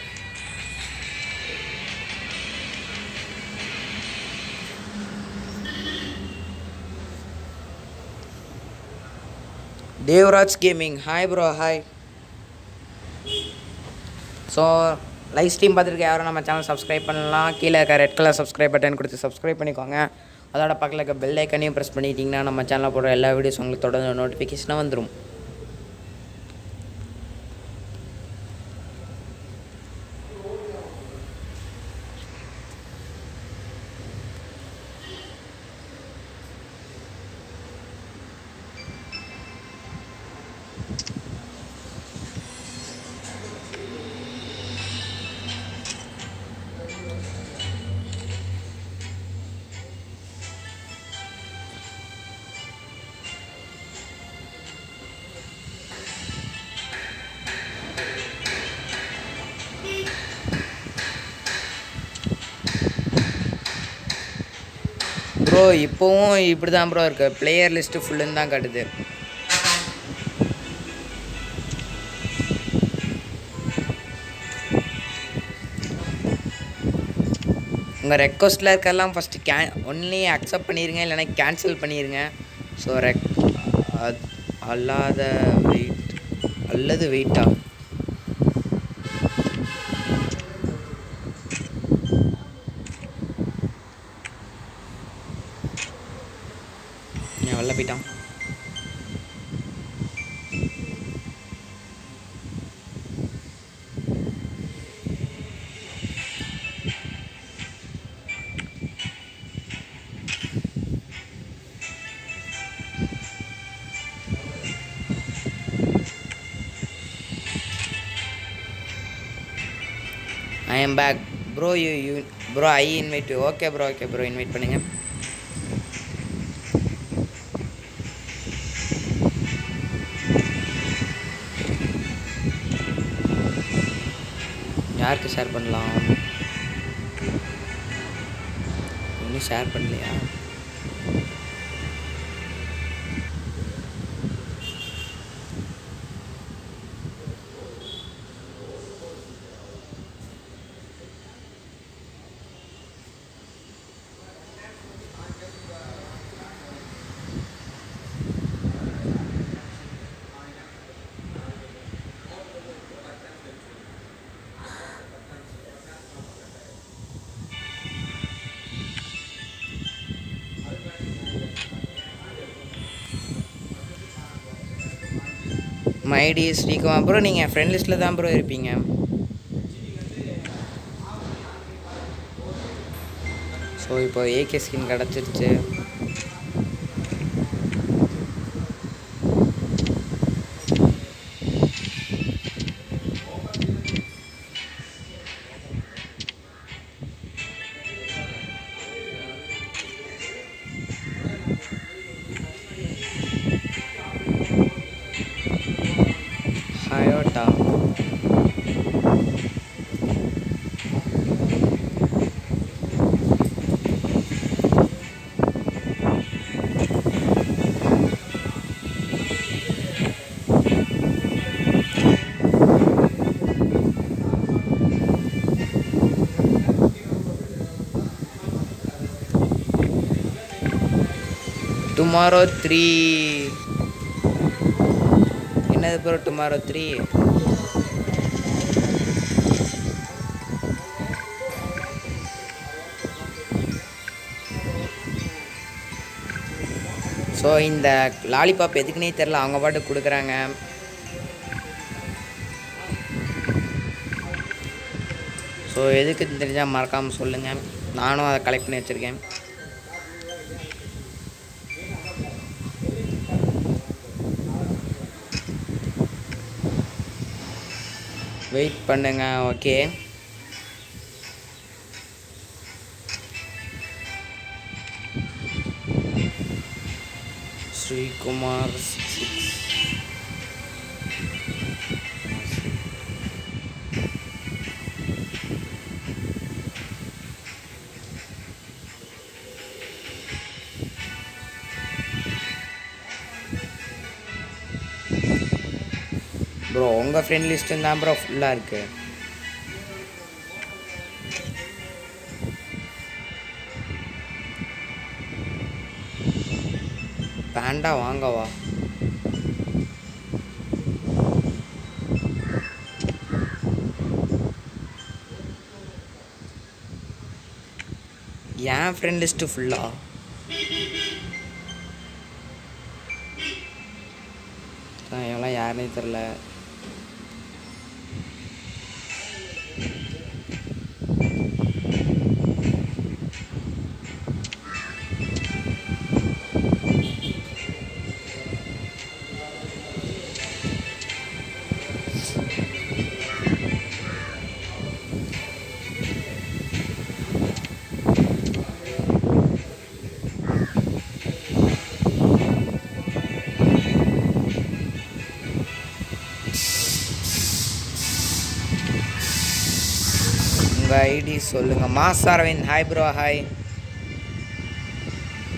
Speaker 1: Devaraj gaming hi bro hi so live stream பார்த்துருக்க யாரும் நம்ம சேனல் சப்ஸ்கிரைப் பண்ணலாம் கீழே இருக்க ரெட் கலர் சப்ஸ்கிரைப் பட்டன் கொடுத்து சப்ஸ்கிரைப் பண்ணிக்கோங்க அதோட பக்கத்தில் இருக்க பெல் ஐக்கனையும் ப்ரெஸ் பண்ணிட்டீங்கன்னா நம்ம சேனலில் போடுற எல்லா வீடியோஸ் உங்களுக்கு தொடர்ந்து நோட்டிஃபிகேஷனாக வந்துடும் ப்ரோ இப்போவும் இப்படி தான் ப்ரோ இருக்கு பிளேயர் லிஸ்ட்டு ஃபுல்லுன்னு தான் காட்டுது உங்கள் ரெக்வஸ்ட்டில் இருக்கெல்லாம் ஃபஸ்ட்டு கே ஒன்லி அக்செப்ட் பண்ணிடுங்க இல்லைன்னா கேன்சல் பண்ணிடுங்க ஸோ ரெக் அது அல்லாத வெயிட் அல்லது வெயிட்டா ஏன் வெளில போயிட்டான் I am back bro you you bro I invite okay bro okay bro invite பண்ணுங்க யாருக்கு ஷேர் பண்ணலாம் ஒன்றும் ஷேர் பண்ணலையா மைடி ஸ்ரீகுமார் ப்ரோ நீங்கள் ஃப்ரெண்ட் லிஸ்ட்டில் தான் ப்ரோ இருப்பீங்க ஸோ இப்போ ஏகே ஸ்கின் கிடச்சிருச்சு ஹயோட்டா டுமாரோ த்ரீ என்னது ப்ரோ டுமாரோ த்ரீ ஸோ இந்த லாலிபாப் எதுக்குன்னே தெரில அவங்க பாட்டு கொடுக்குறாங்க ஸோ எதுக்கு தெரிஞ்சால் மறக்காமல் சொல்லுங்கள் நானும் அதை கலெக்ட் பண்ணி வச்சுருக்கேன் வெயிட் பண்ணுங்க ஓகே ஸ்ரீகுமார் சிக்ஸ் ப்ரோ உங்கள் ஃப்ரெண்ட் லிஸ்ட்டு தான் ப்ரோ ஃபுல்லாக இருக்குது பேண்டா வாங்கவா என் ஃப்ரெண்ட் லிஸ்ட்டு ஃபுல்லா இவெல்லாம் யாருனே தெரில உங்கள் ஐடி சொல்லுங்கள் mass Aravind hi bro hi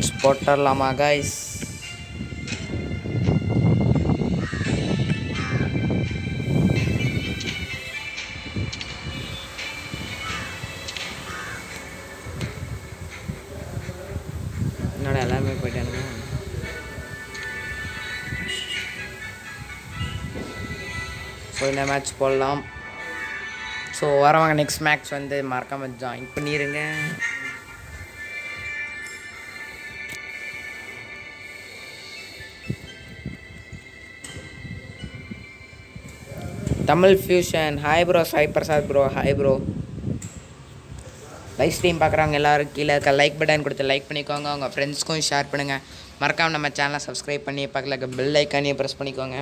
Speaker 1: match போட்டுடலாமா கைஸ் என்னோட எல்லாமே போயிட்டானுங்க ஸோ இந்த மேட்ச் போடலாம் ஸோ வரவங்க நெக்ஸ்ட் மேட்ச் வந்து மறக்காம ஜாயின் பண்ணிடுங்க Tamil fusion hi bro Sai Prasad bro hi bro live stream பார்க்குறவங்க எல்லாரும் கீழே இருக்க லைக் பட்டன் கொடுத்து லைக் பண்ணிக்கோங்க உங்கள் ஃப்ரெண்ட்ஸ்க்கும் ஷேர் பண்ணுங்கள் மறக்காம நம்ம சேனலை சப்ஸ்கிரைப் பண்ணி பக்கத்தில் இருக்க பெல் ஐக்கானையும் ப்ரெஸ் பண்ணிக்கோங்க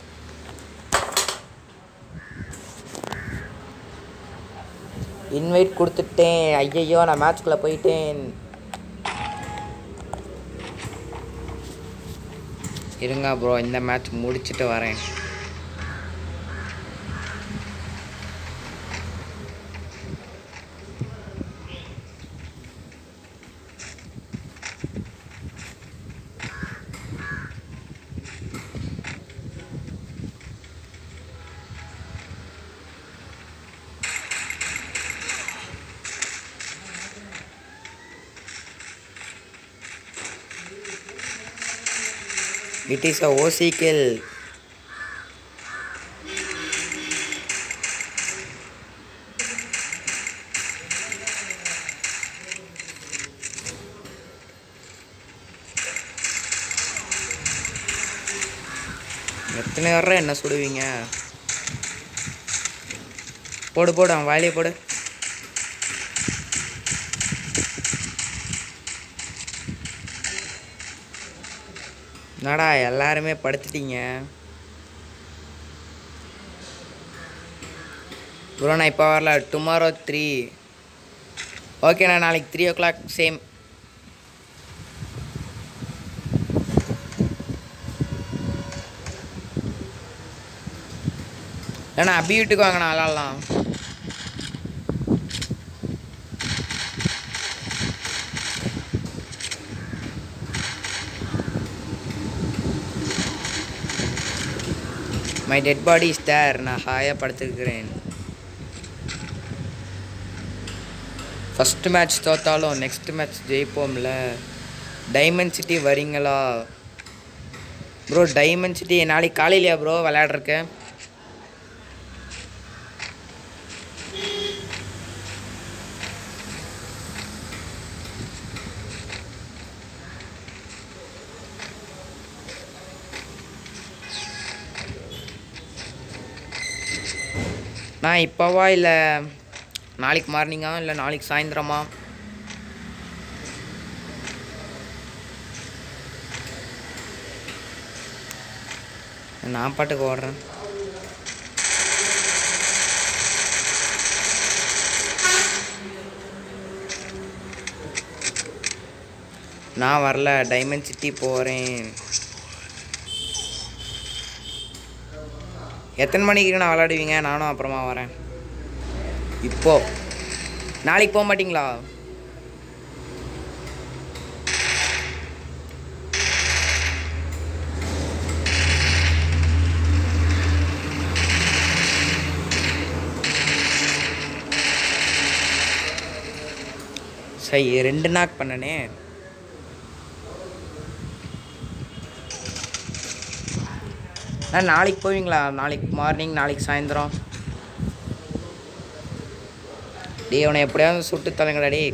Speaker 1: இன்வைட் கொடுத்துட்டேன் ஐயையோ நான் மேட்ச்குள்ளே போயிட்டேன் இருங்க ப்ரோ இந்த மேட்ச் முடிச்சுட்டு வரேன் it is a OC kill எத்தனை வர்ற என்ன சுடுவீங்க போடு போடு அவன் வாயிலே போடு என்னடா எல்லாருமே படுத்துட்டீங்க ப்ரோ நான் இப்போ வரல டுமாரோ த்ரீ ஓகேண்ணா நாளைக்கு த்ரீ ஓ கிளாக் சேம் ஏண்ணா அபி வீட்டுக்கு வாங்கண்ணா விளாட்லாம் my dead body is there நான் ஹாயாக படுத்துருக்கிறேன் ஃபஸ்ட்டு மேட்ச் தோத்தாலும் நெக்ஸ்ட் மேட்ச் ஜெயிப்போம்ல டைமண்ட் சிட்டி வரீங்களா ப்ரோ டைமண்ட் சிட்டி நாளைக்கு காலையிலையா ப்ரோ விளையாடுறக்கு நான் இப்போவா இல்லை நாளைக்கு மார்னிங்கா இல்லை நாளைக்கு சாயந்தரமா நான் பாட்டுக்கு ஓடுறேன் நான் வரல டைமண்ட் சிட்டி போகிறேன் எத்தனை மணிக்கு நான் விளாடுவீங்க நானும் அப்புறமா வரேன் இப்போ நாளைக்கு போக மாட்டீங்களா சரி ரெண்டு நாக் பண்ணனே ஆ நாளைக்கு போவீங்களா நாளைக்கு மார்னிங் நாளைக்கு சாயந்தரம் டே அவனை எப்படியாவது சுட்டு தலைங்கடா டே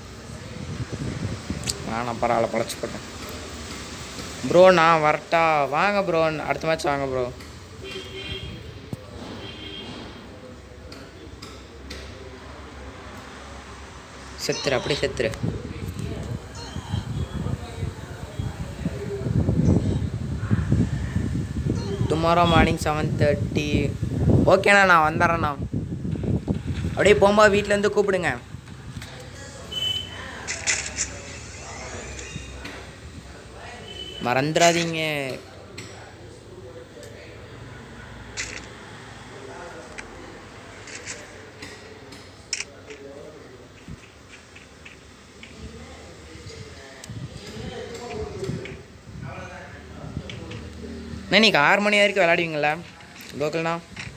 Speaker 1: வேணாம் பரவாயில்ல பழச்சி போட்டேன் ப்ரோ நான் வரட்டா வாங்க ப்ரோ அடுத்த மேட்ச் வாங்க ப்ரோ செத்துரு அப்படியே செத்துரு டுமாரோ மார்னிங் செவன் தேர்ட்டி ஓகேண்ணா நான் வந்துடுறேண்ணா அப்படியே போகும்போது வீட்டிலேருந்து கூப்பிடுங்க மறந்துடாதீங்க அண்ணா இன்னைக்கு ஆறு மணி வரைக்கும் விளையாடுவீங்களா கோகுல்ண்ணா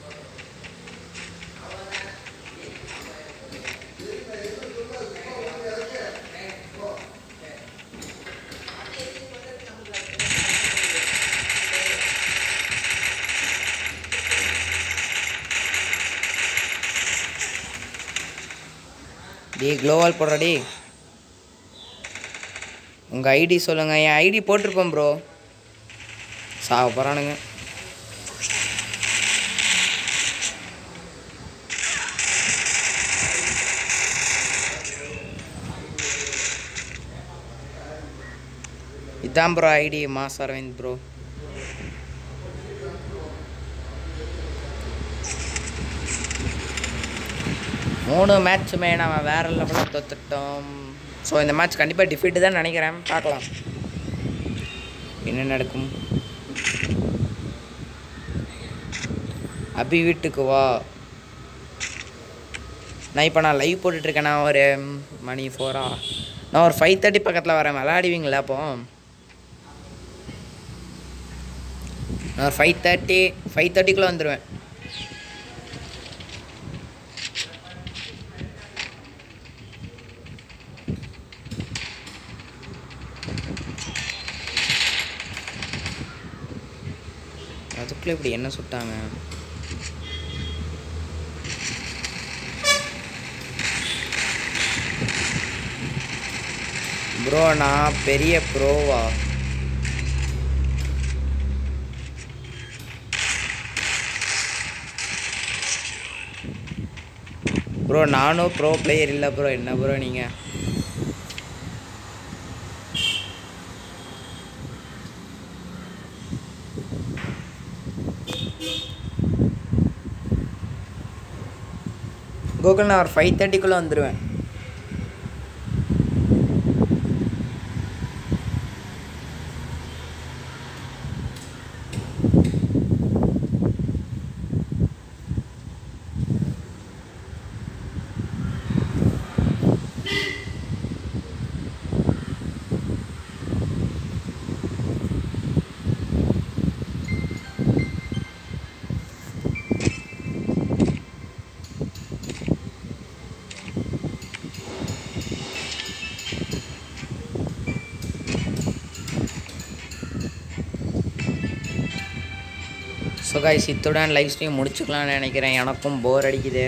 Speaker 1: டே க்ளோவால் போடுறாடி உங்கள் ஐடி சொல்லுங்கள் என் ஐடி போட்டிருப்பேன் ப்ரோ சாவ போகிறானுங்க இதான் bro ID mass Aravind bro மூணு மேட்ச்சுமே நம்ம வேற லெவலில் தோத்துட்டோம் ஸோ இந்த மேட்ச் கண்டிப்பாக டிஃபீட்டு தான் நினைக்கிறேன் பார்க்கலாம் என்ன நடக்கும் அபி வீட்டுக்கு வா நான் இப்போ நான் லைவ் போட்டுட்ருக்கேன் நான் ஒரு மணி ஃபோரா நான் ஒரு ஃபைவ் தேர்ட்டி பக்கத்தில் வரேன் விளையாடுவீங்களா அப்போ நான் ஒரு ஃபைவ் தேர்ட்டி ஃபைவ் தேர்ட்டிக்குள்ளே வந்துடுவேன் அதுக்குள்ளே இப்படி என்ன சுட்டாங்க ப்ரோ நான் பெரிய ப்ரோவா ப்ரோ நானும் ப்ரோ பிளேயர் இல்லை ப்ரோ என்ன ப்ரோ நீங்கள் கோகுல் நான் ஒரு ஃபைவ் தேர்ட்டிக்குள்ளே வந்துடுவேன் ஸோ கைஸ் இத்துடன் லைவ் ஸ்ட்ரீம் முடிச்சுக்கலாம்னு நினைக்கிறேன் எனக்கும் போர் அடிக்குது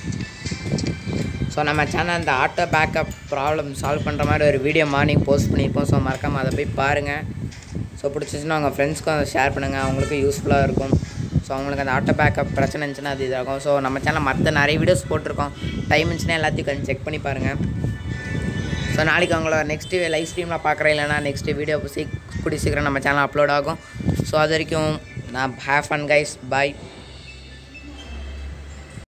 Speaker 1: ஸோ நம்ம சேனல் அந்த ஆட்டோ பேக்கப் ப்ராப்ளம் சால்வ் பண்ணுற மாதிரி ஒரு வீடியோ மார்னிங் போஸ்ட் பண்ணியிருப்போம் ஸோ மறக்காமல் அதை போய் பாருங்கள் ஸோ பிடிச்சிச்சுன்னா உங்கள் ஃப்ரெண்ட்ஸ்க்கும் அதை ஷேர் பண்ணுங்கள் அவங்களுக்கும் யூஸ்ஃபுல்லாக இருக்கும் ஸோ அவங்களுக்கு அந்த ஆட்டோ பேக்கப் பிரச்சனை இருந்துச்சுன்னா அது இதாகும் ஸோ நம்ம சேனல் மற்ற நிறைய வீடியோஸ் போட்டிருக்கோம் டைம் இருந்துச்சுன்னா எல்லாத்தையும் கொஞ்சம் செக் பண்ணி பாருங்கள் ஸோ நாளைக்கு அவங்கள நெக்ஸ்ட்டு லைவ் ஸ்ட்ரீமில் பார்க்குறேன் இல்லைனா நெக்ஸ்ட்டு வீடியோ சீக் கூடி சீக்கிரம் நம்ம சேனல் அப்லோட் ஆகும் ஸோ அது வரைக்கும் நான் ஹேவ் ஃபன் கைஸ் பாய்